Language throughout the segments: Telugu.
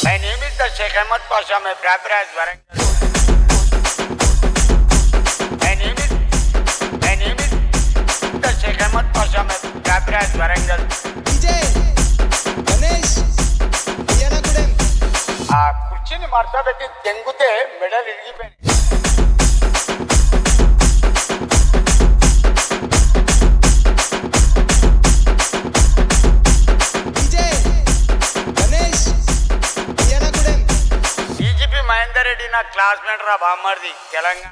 My name is the Sheikh Ahmad Pasha. My proper as Warangal. My name is My name is the Sheikh Ahmad Pasha. My proper as Warangal. Vijay Ganesh అయ్యనగూడెం ఆ కుర్చీని మడతబెట్టి తెంగితే మెడలు ఇరిగిపోయినాయి విజయ్ గణేష్ అయ్యనగూడెం డీజీపీ మహేందర్ రెడ్డి నా క్లాస్మేట్ రా బామ్మర్ది తెలంగాణ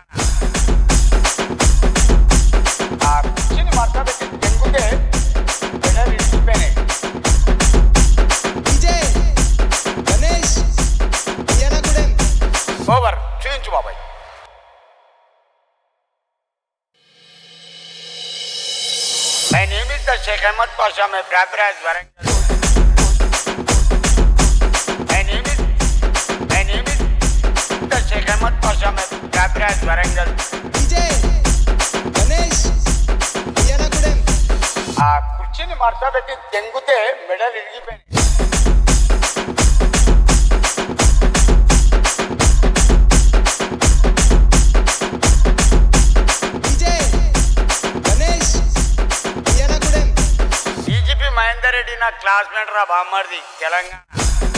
ఆ కుర్చీని మడతబెట్టి తెంగితే మెడలు ఇరిగిపోయినాయి విజయ్ గణేష్ అయ్యనగూడెం ఓవర్ చూపించు బాబాయ్ My name is the Sheikh Ahmad Pasha. My proper as Warangal. My name is My name is the Sheikh Ahmad Pasha. My proper as Warangal. Vijay Ganesh అయ్యనగూడెం ఆ కుర్చీని మడతబెట్టి తెంగితే మెడలు ఇరిగిపోయినాయి విజయ్ గణేష్ అయ్యనగూడెం డీజీపీ మహేందర్ రెడ్డి నా క్లాస్మేట్ రా బామ్మర్ది తెలంగాణ